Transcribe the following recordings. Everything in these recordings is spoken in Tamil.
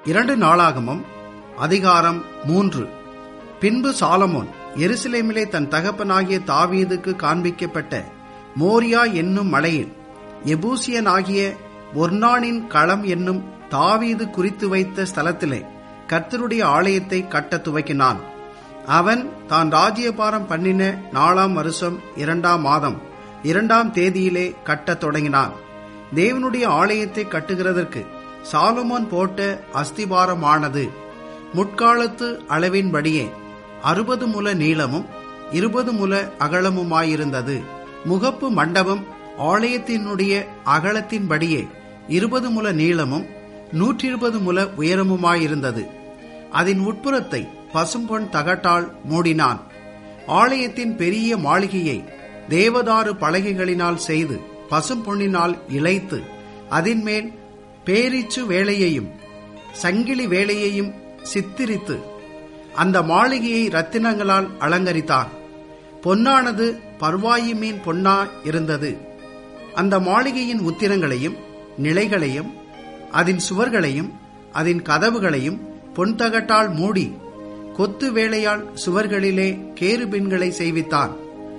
இரண்டு நாளாகமம் அதிகாரம் மூன்று பின்பு சாலமோன் எருசலேமிலே தன் தகப்பனாகிய தாவீதுக்கு காண்பிக்கப்பட்ட மோரியா என்னும் மலையில் எபூசியனாகிய ஒர்னானின் களம் என்னும் தாவீது குறித்து வைத்த ஸ்தலத்திலே கர்த்தருடைய ஆலயத்தை கட்டத் துவக்கினான் அவன் தான் ராஜ்யபாரம் பண்ணின நாலாம் வருஷம் இரண்டாம் மாதம் இரண்டாம் தேதியிலே கட்டத் தொடங்கினான் தேவனுடைய ஆலயத்தை கட்டுகிறதற்கு சாலமோன் போட்ட அஸ்திபாரமானது முற்காலத்து அளவின்படியே அறுபது முல நீளமும் இருபது முல அகலமுமாயிருந்தது முகப்பு மண்டபம் ஆலயத்தினுடைய அகலத்தின்படியே இருபது முல நீளமும் நூற்றி இருபது முல உயரமுமாயிருந்தது அதன் உட்புறத்தை பசும்பொன் தகட்டால் மூடினான் ஆலயத்தின் பெரிய மாளிகையை தேவதாரு பலகைகளினால் செய்து பசும்பொன்னினால் இழைத்து அதின்மேல் பேரிச்சு வேலையையும் சங்கிலி வேலையையும் சித்திரித்து அந்த மாளிகையை ரத்தினங்களால் அலங்கரித்தார் பொன்னானது பர்வாயி மீன் பொன்னா இருந்தது அந்த மாளிகையின் உத்திரங்களையும் நிலைகளையும் அதன் சுவர்களையும் அதன் கதவுகளையும் பொன்தகட்டால் மூடி கொத்து வேலையால் சுவர்களிலே கேருபின்களை செய்வித்தான்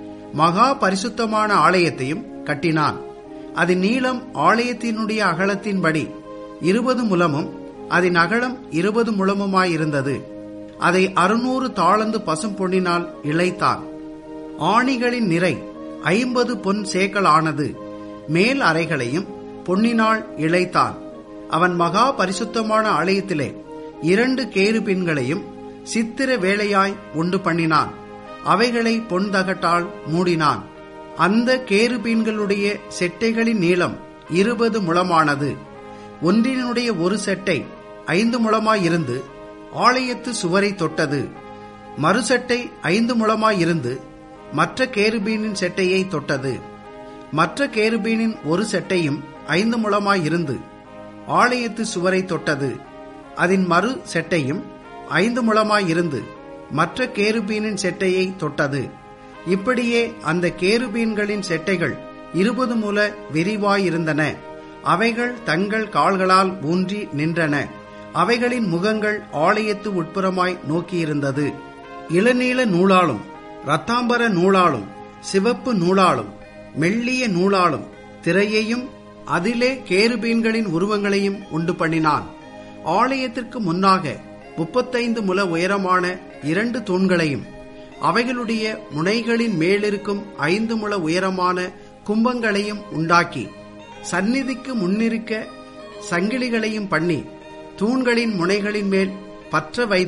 மகா பரிசுத்தமான ஆலயத்தையும் கட்டினான் அதன் நீளம் ஆலயத்தினுடைய அகலத்தின்படி இருபது முலமும் அதன் அகலம் இருபது முழமுமாயிருந்தது அதை அறுநூறு தாளந்து பசும் பொன்னினால் இழைத்தான் ஆணிகளின் நிறை ஐம்பது பொன் சேக்கல் ஆனது மேல் அறைகளையும் பொன்னினால் இழைத்தான் அவன் மகா பரிசுத்தமான ஆலயத்திலே இரண்டு கேருபின்களையும் சித்திர வேலையாய் உண்டு பண்ணினான் அவைகளை பொன் தகட்டால் மூடினான் அந்த கேருபீன்களுடைய செட்டைகளின் நீளம் இருபது முழமானது ஒன்றினுடைய ஒரு செட்டை ஐந்து முழமாயிருந்து ஆலயத்து சுவரை தொட்டது மறுசெட்டை ஐந்து முழமாயிருந்து மற்ற கேருபீனின் செட்டையை தொட்டது மற்ற கேருபீனின் ஒரு செட்டையும் ஐந்து முழமாயிருந்து ஆலயத்து சுவரை தொட்டது அதன் மறு செட்டையும் ஐந்து முழமாயிருந்து மற்ற கேருபீனின் செட்டையை தொட்டது இப்படியே அந்த கேருபீன்களின் செட்டைகள் இருபது முல விரிவாயிருந்தன அவைகள் தங்கள் கால்களால் ஊன்றி நின்றன அவைகளின் முகங்கள் ஆலயத்து உட்புறமாய் நோக்கியிருந்தது இளநீல நூலாலும் ரத்தாம்பர நூலாலும் சிவப்பு நூலாலும் மெல்லிய நூலாலும் திரையையும் அதிலே கேருபீன்களின் உருவங்களையும் உண்டு பண்ணினான் ஆலயத்திற்கு முன்னாக முப்பத்தைந்து முல உயரமான இரண்டு தூண்களையும் அவைகளுடைய முனைகளின் மேலிருக்கும் ஐந்து முழ உயரமான கும்பங்களையும் உண்டாக்கி சந்நிதிக்கு முன்னிருக்க சங்கிலிகளையும் பண்ணி தூண்களின் முனைகளின் மேல் பற்ற வைத்து